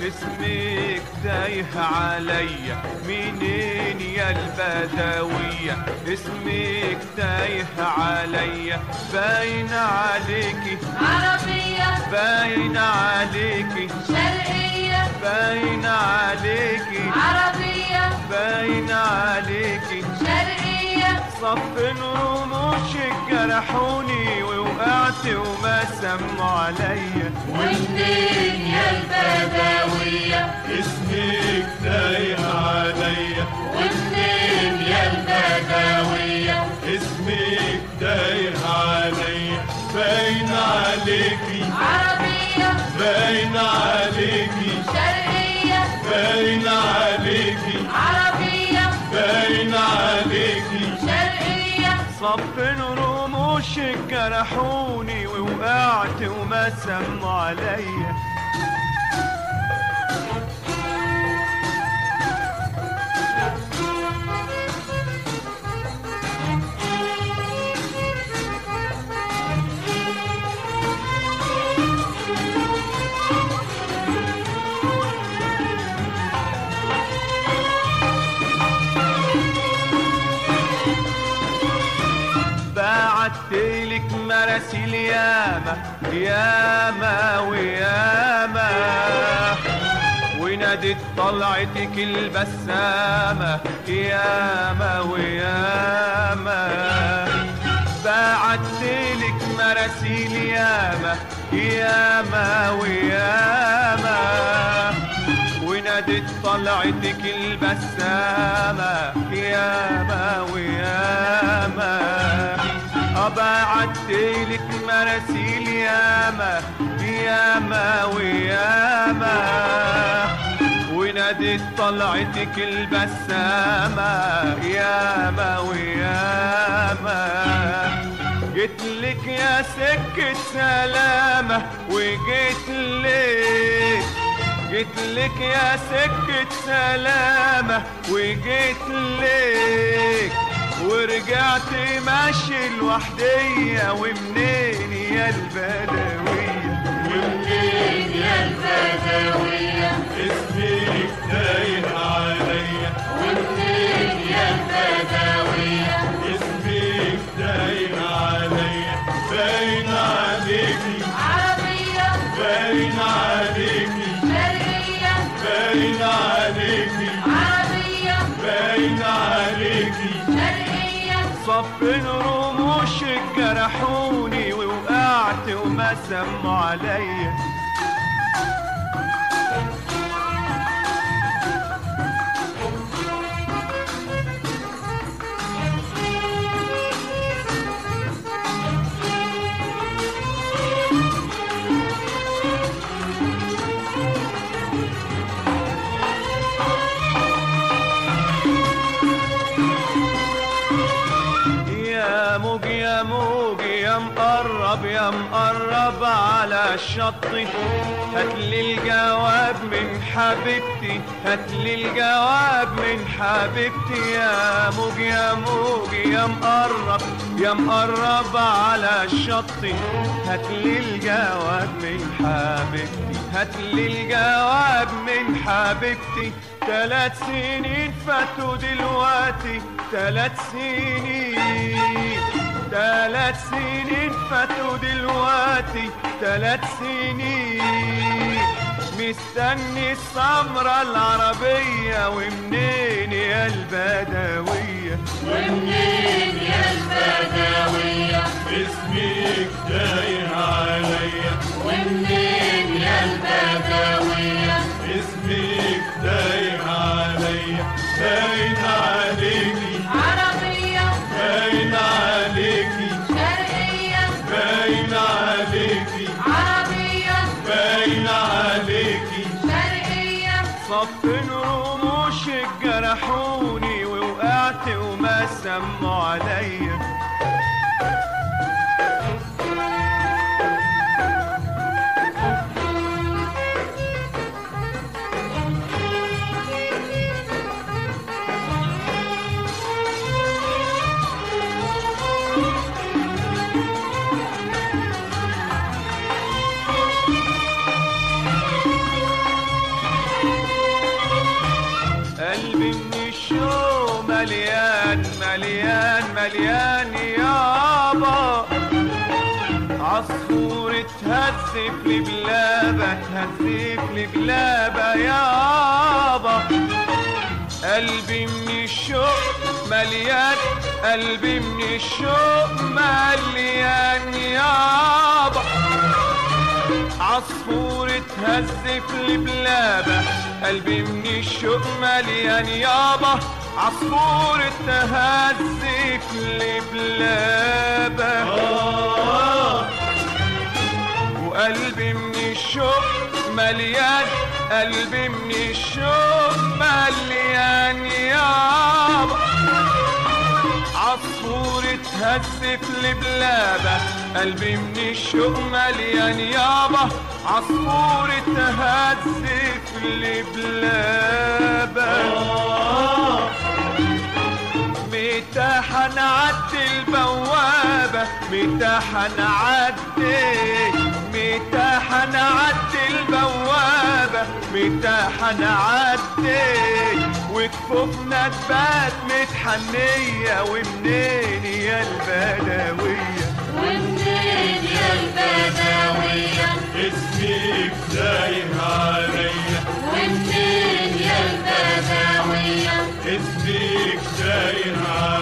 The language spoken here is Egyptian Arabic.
اسمك تايه عليا منين يا البدوية اسمك تايه عليا باين عليكي عربية باين عليكي شرقية باين عليكي عربية باين عليكي شرقية صف رموشك جرحوني ووقعت وما سموا عليا ومنين يا البدوية اسمك تايه عليا ومنين يا البدوية اسمك تايه عليا باين عليكي عربية باين عليكي شرقية باين عليكي عربية باين عليكي شرقية صف رموشك جرحوني ووقعت وما سموا عليا بعتلك مراسيل ياما ياما وياما ونادت طلعتك البسامة ياما وياما بعتلك مراسيل ياما ياما وياما ونادت طلعتك البسامة ياما وياما أبعتلك مراسيل ياما ياما وياما ونادت طلعتك البسامة ياما وياما جيتلك يا سكة سلامة وجيت لك جيتلك يا سكة سلامة وجيت لك ورجعت ماشي لوحدية ومنين يا البدوية ومنين يا البدوية اسمك تايه عليا ومنين يا البدوية اسمك تايه عليا باين عليكي عربية باين عليكي شرقية باين عليكي عربية باين عليكي شرقية صف رموشك جرحوني ووقعت وما سموا عليا يا موج يا موج يا مقرب يا مقرب على الشط هاتلي الجواب من حبيبتي هاتلي الجواب من حبيبتي يا موج يا موج يا مقرب يا مقرب على الشط هاتلي الجواب من حبيبتي هاتلي الجواب من حبيبتي ثلاث سنين فاتوا دلوقتي ثلاث سنين ثلاث سنين فاتوا دلوقتي ثلاث سنين مستني السمرة العربية ومنين يا البدوية ومنين يا البدوية اسمك تايه عليا ومنين يا البدوية اسمك تايه عليا باين عليكي عربية باين عليكي شرقية باين عليكي عربية باين عليكي شرقية صف رموشك جرحوني ووقعت وما سموا عليا قلبي من الشوق مليان مليان مليان يابا عصفور اتهزف لبلابة اتهزف لبلابة يابا قلبي من الشوق مليان قلبي من الشوق مليان يابا عصفور اتهزف لبلابة قلبي من الشوق مليان يابا عصفور اتهزف لبلابة وقلبي من الشوق مليان قلبي من الشوق مليان يابا عصفور اتهزف لبلابة قلبي من الشوق مليان يابا عصفور اتهزف لبلابة متى حنعدي البوابة متى حنعدي متى حنعدي البوابة متى حنعدي وكفوفنا تبات متحنية ومنين يا البدوية ومنين يا البدوية اسمك زاير عليا ومنين يا البدوية اسمك زاير عليا